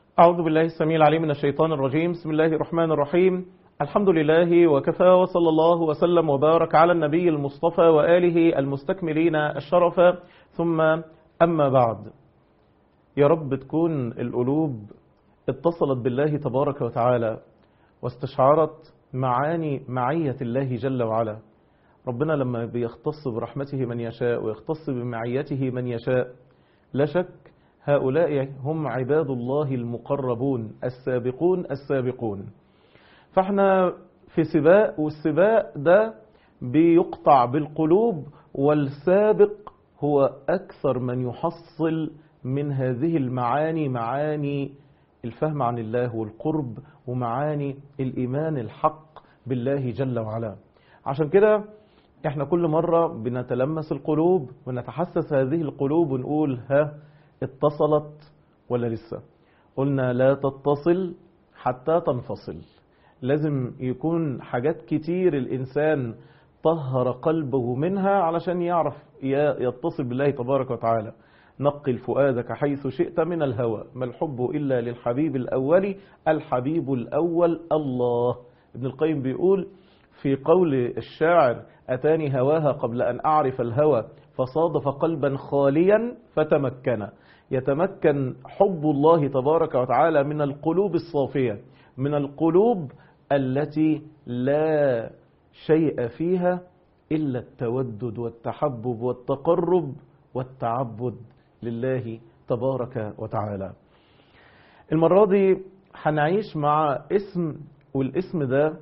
أعوذ بالله السميع العليم من الشيطان الرجيم بسم الله الرحمن الرحيم الحمد لله وكفى وصلى الله وسلم وبارك على النبي المصطفى وآله المستكملين الشرف ثم أما بعد يا رب تكون القلوب اتصلت بالله تبارك وتعالى واستشعرت معاني معية الله جل وعلا ربنا لما بيختص برحمته من يشاء ويختص بمعيته من يشاء لا شك هؤلاء هم عباد الله المقربون السابقون السابقون فاحنا في سباق والسباق ده بيقطع بالقلوب والسابق هو أكثر من يحصل من هذه المعاني معاني الفهم عن الله والقرب ومعاني الإيمان الحق بالله جل وعلا عشان كده احنا كل مرة بنتلمس القلوب ونتحسس هذه القلوب ونقول ها اتصلت ولا لسه قلنا لا تتصل حتى تنفصل لازم يكون حاجات كتير الإنسان طهر قلبه منها علشان يعرف يتصل بالله تبارك وتعالى نقل فؤادك حيث شئت من الهوى ما الحب إلا للحبيب الأول الحبيب الأول الله ابن القيم بيقول في قول الشاعر أتاني هواها قبل أن أعرف الهوى فصادف قلبا خاليا فتمكن يتمكن حب الله تبارك وتعالى من القلوب الصافية من القلوب التي لا شيء فيها إلا التودد والتحبب والتقرب والتعبد لله تبارك وتعالى المرة دي هنعيش مع اسم والاسم ده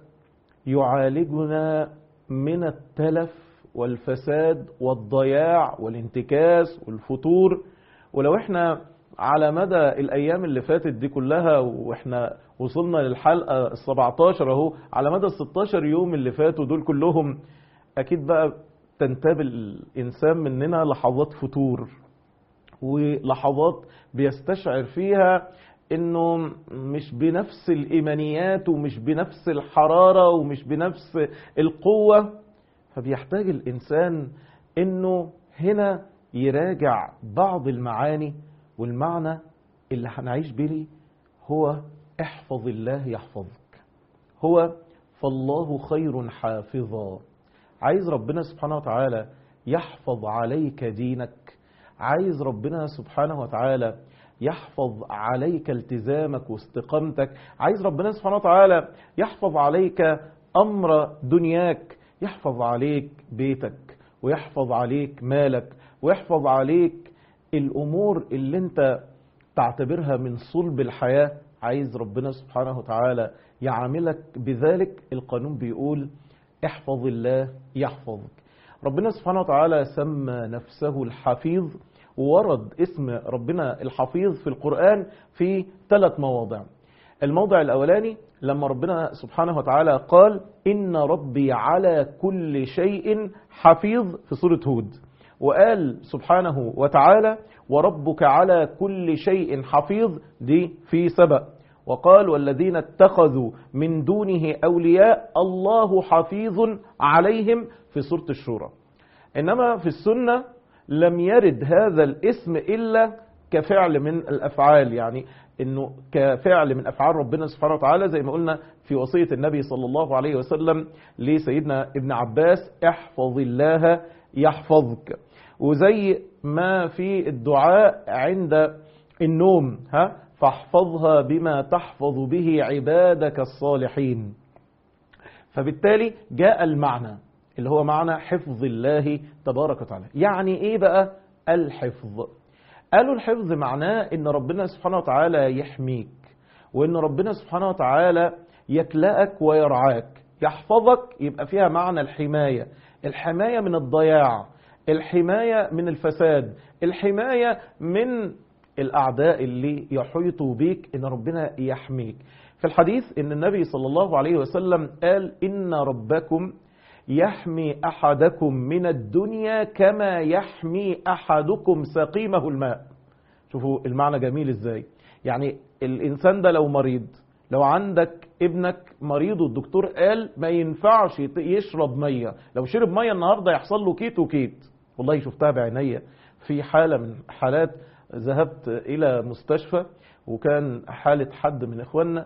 يعالجنا من التلف والفساد والضياع والانتكاس والفتور ولو احنا على مدى الايام اللي فاتت دي كلها واحنا وصلنا للحلقة ال 17 اهو على مدى ال 16 يوم اللي فاتوا دول كلهم اكيد بقى تنتاب الانسان مننا لحظات فتور ولحظات بيستشعر فيها انه مش بنفس الايمانيات ومش بنفس الحرارة ومش بنفس القوة فبيحتاج الانسان انه هنا يراجع بعض المعاني والمعنى اللي هنعيش به هو احفظ الله يحفظك هو فالله خير حافظا عايز ربنا سبحانه وتعالى يحفظ عليك دينك عايز ربنا سبحانه وتعالى يحفظ عليك التزامك واستقامتك عايز ربنا سبحانه وتعالى يحفظ عليك أمر دنياك يحفظ عليك بيتك ويحفظ عليك مالك ويحفظ عليك الأمور اللي انت تعتبرها من صلب الحياة عايز ربنا سبحانه وتعالى يعاملك بذلك القانون بيقول احفظ الله يحفظك ربنا سبحانه وتعالى سمى نفسه الحفيظ وورد اسم ربنا الحفيظ في القرآن في ثلاث مواضع الموضع الأولاني لما ربنا سبحانه وتعالى قال إن ربي على كل شيء حفيظ في سورة هود وقال سبحانه وتعالى وربك على كل شيء حفيظ دي في سبأ وقال والذين اتخذوا من دونه أولياء الله حفيظ عليهم في سورة الشورى إنما في السنة لم يرد هذا الاسم إلا كفعل من الأفعال يعني انه كفعل من افعال ربنا سبحانه وتعالى زي ما قلنا في وصية النبي صلى الله عليه وسلم لسيدنا ابن عباس احفظ الله يحفظك وزي ما في الدعاء عند النوم ها فاحفظها بما تحفظ به عبادك الصالحين فبالتالي جاء المعنى اللي هو معنى حفظ الله تبارك وتعالى يعني ايه بقى الحفظ قالوا الحفظ معناه ان ربنا سبحانه وتعالى يحميك وان ربنا سبحانه وتعالى يكلأك ويرعاك يحفظك يبقى فيها معنى الحماية الحماية من الضياع الحماية من الفساد الحماية من الأعداء اللي يحيطوا بيك إن ربنا يحميك في الحديث إن النبي صلى الله عليه وسلم قال إن ربكم يحمي أحدكم من الدنيا كما يحمي أحدكم سقيمه الماء شوفوا المعنى جميل إزاي يعني الإنسان ده لو مريض لو عندك ابنك مريض والدكتور قال ما ينفعش يشرب مية لو شرب مية النهاردة يحصل له كيت وكيت والله شفتها بعينيا في حالة من حالات ذهبت إلى مستشفى وكان حالة حد من إخواننا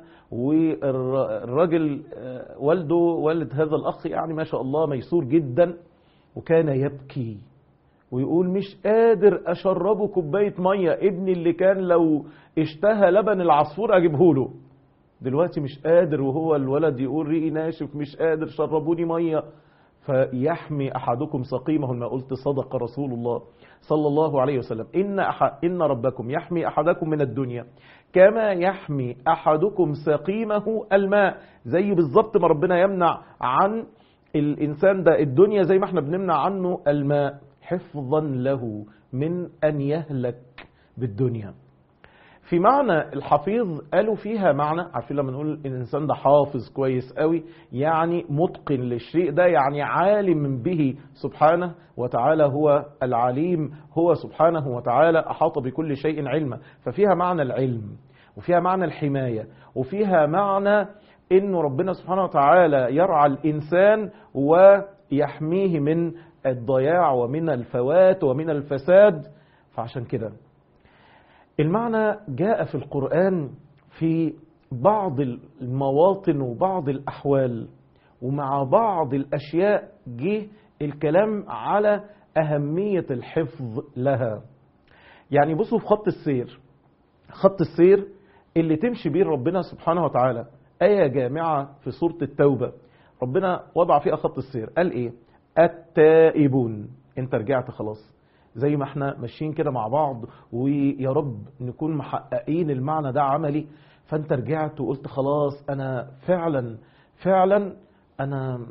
والراجل والده والد هذا الأخ يعني ما شاء الله ميسور جدا وكان يبكي ويقول مش قادر أشربه كوباية مية ابني اللي كان لو اشتهى لبن العصفور أجيبه له دلوقتي مش قادر وهو الولد يقول ريقي ناشف مش قادر شربوني مية فيحمي أحدكم سقيمه ما قلت صدق رسول الله صلى الله عليه وسلم إن, أح إن ربكم يحمي أحدكم من الدنيا كما يحمي أحدكم سقيمه الماء زي بالظبط ما ربنا يمنع عن الإنسان ده الدنيا زي ما احنا بنمنع عنه الماء حفظا له من أن يهلك بالدنيا في معنى الحفيظ قالوا فيها معنى عارفين لما نقول الإنسان ده حافظ كويس قوي يعني متقن للشيء ده يعني عالم به سبحانه وتعالى هو العليم هو سبحانه وتعالى أحاط بكل شيء علما ففيها معنى العلم وفيها معنى الحماية وفيها معنى انه ربنا سبحانه وتعالى يرعى الانسان ويحميه من الضياع ومن الفوات ومن الفساد فعشان كده المعنى جاء في القرآن في بعض المواطن وبعض الأحوال ومع بعض الأشياء جه الكلام على أهمية الحفظ لها يعني بصوا في خط السير خط السير اللي تمشي بيه ربنا سبحانه وتعالى آية جامعة في سورة التوبة ربنا وضع فيها خط السير قال إيه التائبون انت رجعت خلاص زي ما احنا ماشيين كده مع بعض ويا رب نكون محققين المعنى ده عملي فانت رجعت وقلت خلاص انا فعلا فعلا انا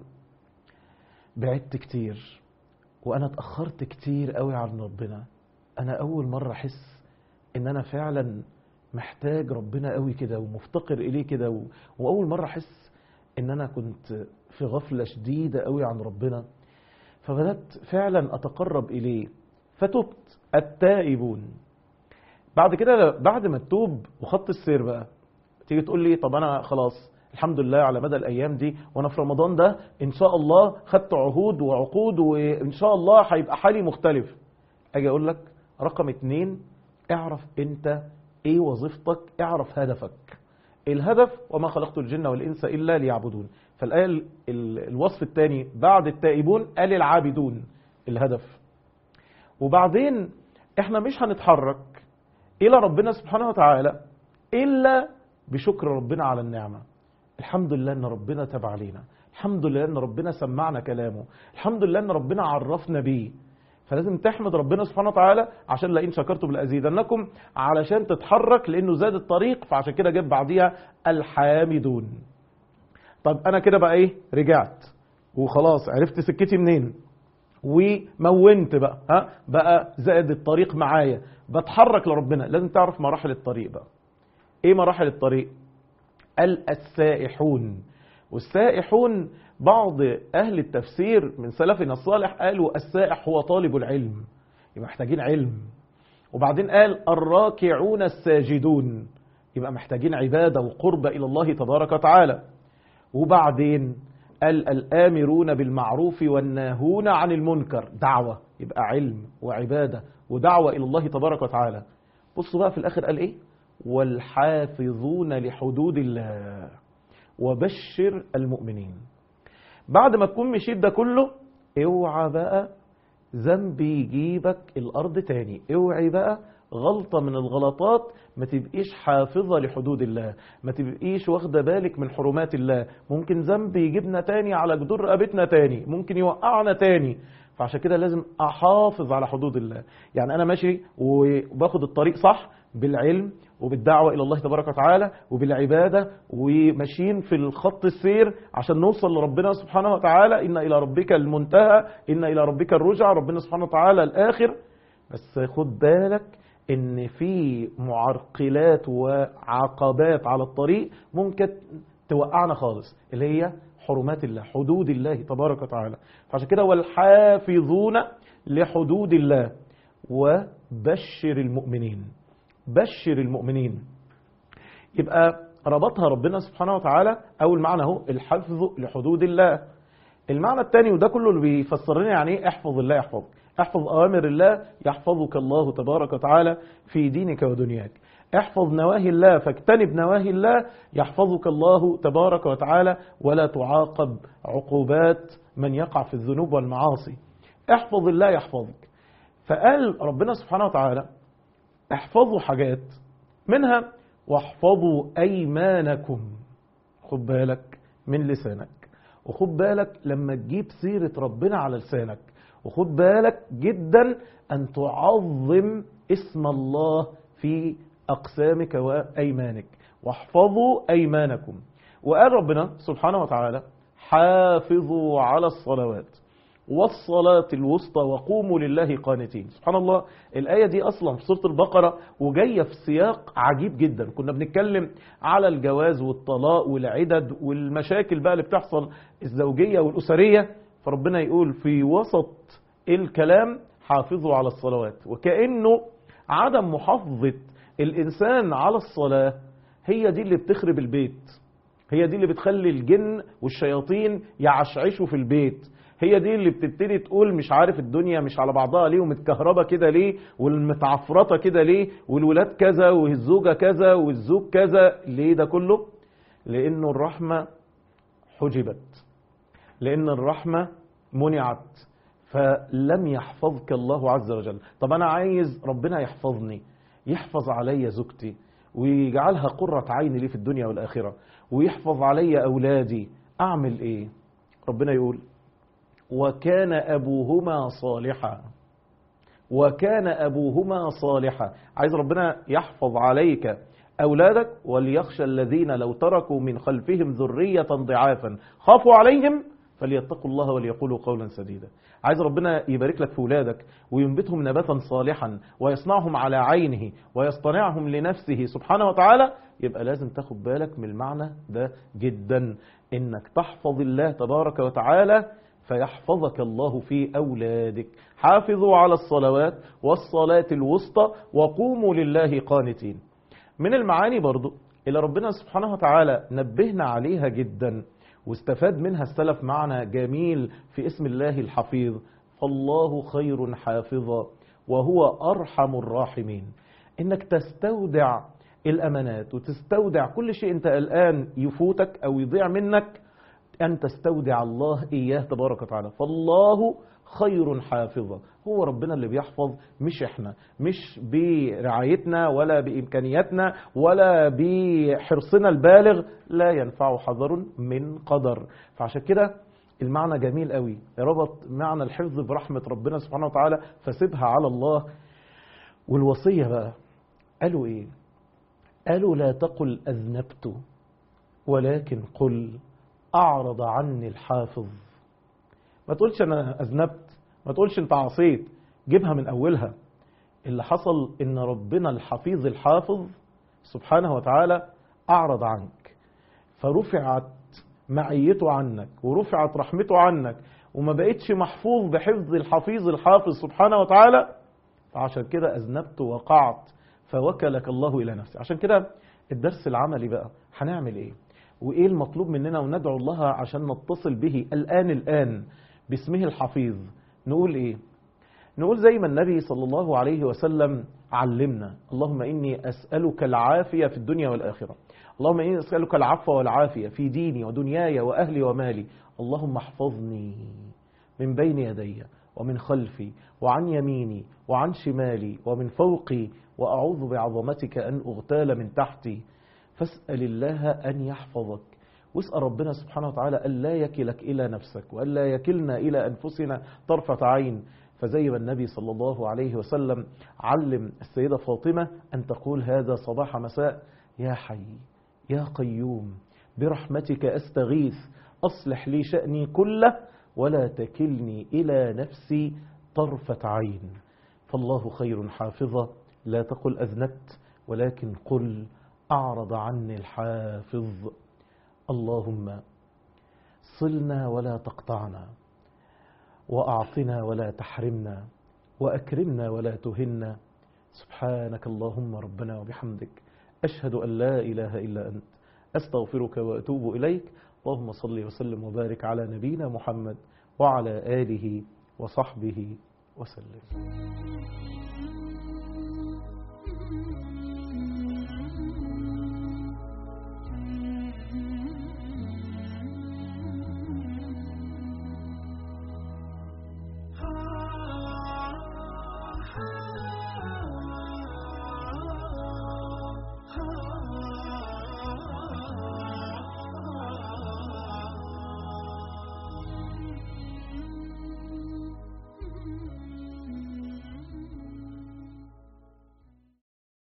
بعدت كتير وانا اتأخرت كتير قوي عن ربنا انا اول مرة احس ان انا فعلا محتاج ربنا قوي كده ومفتقر اليه كده و... واول مرة احس ان انا كنت في غفلة شديدة قوي عن ربنا فبدأت فعلا اتقرب اليه فتبت التائبون بعد كده بعد ما تتوب وخط السير بقى تيجي تقول لي طب انا خلاص الحمد لله على مدى الايام دي وانا في رمضان ده ان شاء الله خدت عهود وعقود وان شاء الله هيبقى حالي مختلف اجي اقول لك رقم اتنين اعرف انت ايه وظيفتك اعرف هدفك الهدف وما خلقت الجن والانس الا ليعبدون فالايه ال- ال- الوصف الثاني بعد التائبون قال العابدون الهدف وبعدين احنا مش هنتحرك الى ربنا سبحانه وتعالى الا بشكر ربنا على النعمه الحمد لله ان ربنا تاب علينا الحمد لله ان ربنا سمعنا كلامه الحمد لله ان ربنا عرفنا بيه فلازم تحمد ربنا سبحانه وتعالى عشان لئن شكرتم لازيدنكم علشان تتحرك لانه زاد الطريق فعشان كده جاب بعديها الحامدون طب انا كده بقى ايه رجعت وخلاص عرفت سكتي منين ومونت بقى ها بقى زائد الطريق معايا بتحرك لربنا لازم تعرف مراحل الطريق بقى ايه مراحل الطريق قال السائحون والسائحون بعض أهل التفسير من سلفنا الصالح قالوا السائح هو طالب العلم يبقى محتاجين علم وبعدين قال الراكعون الساجدون يبقى محتاجين عبادة وقرب إلى الله تبارك وتعالى وبعدين قال الآمرون بالمعروف والناهون عن المنكر دعوة يبقى علم وعبادة ودعوة إلى الله تبارك وتعالى بصوا بقى في الآخر قال إيه والحافظون لحدود الله وبشر المؤمنين بعد ما تكون مشيت ده كله اوعى بقى ذنب يجيبك الارض تاني اوعي بقى غلطة من الغلطات ما تبقيش حافظة لحدود الله ما تبقيش واخدة بالك من حرمات الله ممكن ذنب يجيبنا تاني على جدور رقبتنا تاني ممكن يوقعنا تاني فعشان كده لازم احافظ على حدود الله يعني انا ماشي وباخد الطريق صح بالعلم وبالدعوة إلى الله تبارك وتعالى وبالعبادة وماشيين في الخط السير عشان نوصل لربنا سبحانه وتعالى إن إلى ربك المنتهى إن إلى ربك الرجع ربنا سبحانه وتعالى الآخر بس خد بالك إن في معرقلات وعقبات على الطريق ممكن توقعنا خالص اللي هي حرمات الله حدود الله تبارك وتعالى فعشان كده والحافظون لحدود الله وبشر المؤمنين بشر المؤمنين يبقى ربطها ربنا سبحانه وتعالى أول معنى هو الحفظ لحدود الله المعنى الثاني وده كله اللي بيفسر لنا يعني ايه احفظ الله يحفظك احفظ أوامر الله يحفظك الله تبارك وتعالى في دينك ودنياك احفظ نواهي الله فاجتنب نواهي الله يحفظك الله تبارك وتعالى ولا تعاقب عقوبات من يقع في الذنوب والمعاصي احفظ الله يحفظك فقال ربنا سبحانه وتعالى احفظوا حاجات منها واحفظوا أيمانكم خد بالك من لسانك وخد بالك لما تجيب سيرة ربنا على لسانك وخد بالك جدا أن تعظم اسم الله في أقسامك وأيمانك واحفظوا أيمانكم وقال ربنا سبحانه وتعالى حافظوا على الصلوات والصلاة الوسطى وقوموا لله قانتين سبحان الله الآية دي أصلا في سورة البقرة وجاية في سياق عجيب جدا كنا بنتكلم على الجواز والطلاق والعدد والمشاكل بقى اللي بتحصل الزوجية والأسرية فربنا يقول في وسط الكلام حافظوا على الصلوات وكأنه عدم محافظة الإنسان على الصلاة هي دي اللي بتخرب البيت هي دي اللي بتخلي الجن والشياطين يعشعشوا في البيت هي دي اللي بتبتدي تقول مش عارف الدنيا مش على بعضها ليه ومتكهربة كده ليه والمتعفرطة كده ليه والولاد كذا والزوجة كذا والزوج كذا ليه ده كله لأنه الرحمة حجبت لأن الرحمة منعت فلم يحفظك الله عز وجل طب أنا عايز ربنا يحفظني يحفظ علي زوجتي ويجعلها قرة عين لي في الدنيا والآخرة ويحفظ علي أولادي أعمل إيه ربنا يقول وكان أبوهما صالحا وكان أبوهما صالحا عايز ربنا يحفظ عليك أولادك وليخشى الذين لو تركوا من خلفهم ذرية ضعافا خافوا عليهم فليتقوا الله وليقولوا قولا سديدا عايز ربنا يبارك لك في ولادك وينبتهم نباتا صالحا ويصنعهم على عينه ويصطنعهم لنفسه سبحانه وتعالى يبقى لازم تاخد بالك من المعنى ده جدا انك تحفظ الله تبارك وتعالى فيحفظك الله في أولادك حافظوا على الصلوات والصلاة الوسطى وقوموا لله قانتين من المعاني برضو اللي ربنا سبحانه وتعالى نبهنا عليها جدا واستفاد منها السلف معنى جميل في اسم الله الحفيظ فالله خير حافظا وهو أرحم الراحمين إنك تستودع الأمانات وتستودع كل شيء أنت الآن يفوتك أو يضيع منك أن تستودع الله إياه تبارك وتعالى فالله خير حافظا هو ربنا اللي بيحفظ مش احنا مش برعايتنا ولا بإمكانياتنا ولا بحرصنا البالغ لا ينفع حذر من قدر فعشان كده المعنى جميل قوي ربط معنى الحفظ برحمة ربنا سبحانه وتعالى فسيبها على الله والوصية بقى قالوا ايه قالوا لا تقل أذنبت ولكن قل أعرض عني الحافظ ما تقولش أنا أذنبت ما تقولش أنت عصيت جيبها من أولها اللي حصل إن ربنا الحفيظ الحافظ سبحانه وتعالى أعرض عنك فرفعت معيته عنك ورفعت رحمته عنك وما بقتش محفوظ بحفظ الحفيظ الحافظ سبحانه وتعالى فعشان كده أذنبت وقعت فوكلك الله إلى نفسه عشان كده الدرس العملي بقى هنعمل إيه وإيه المطلوب مننا وندعو الله عشان نتصل به الآن الآن باسمه الحفيظ نقول إيه نقول زي ما النبي صلى الله عليه وسلم علمنا اللهم إني أسألك العافية في الدنيا والآخرة اللهم إني أسألك العفو والعافية في ديني ودنياي وأهلي ومالي اللهم احفظني من بين يدي ومن خلفي وعن يميني وعن شمالي ومن فوقي وأعوذ بعظمتك أن أغتال من تحتي فاسأل الله أن يحفظك واسأل ربنا سبحانه وتعالى أن لا يكلك إلى نفسك وأن لا يكلنا إلى أنفسنا طرفة عين فزي ما النبي صلى الله عليه وسلم علم السيدة فاطمة أن تقول هذا صباح مساء يا حي يا قيوم برحمتك أستغيث أصلح لي شأني كله ولا تكلني إلى نفسي طرفة عين فالله خير حافظة لا تقل أذنبت ولكن قل أعرض عني الحافظ اللهم صلنا ولا تقطعنا وأعطنا ولا تحرمنا وأكرمنا ولا تهنا سبحانك اللهم ربنا وبحمدك أشهد أن لا إله إلا أنت أستغفرك وأتوب إليك اللهم صل وسلم وبارك على نبينا محمد وعلى آله وصحبه وسلم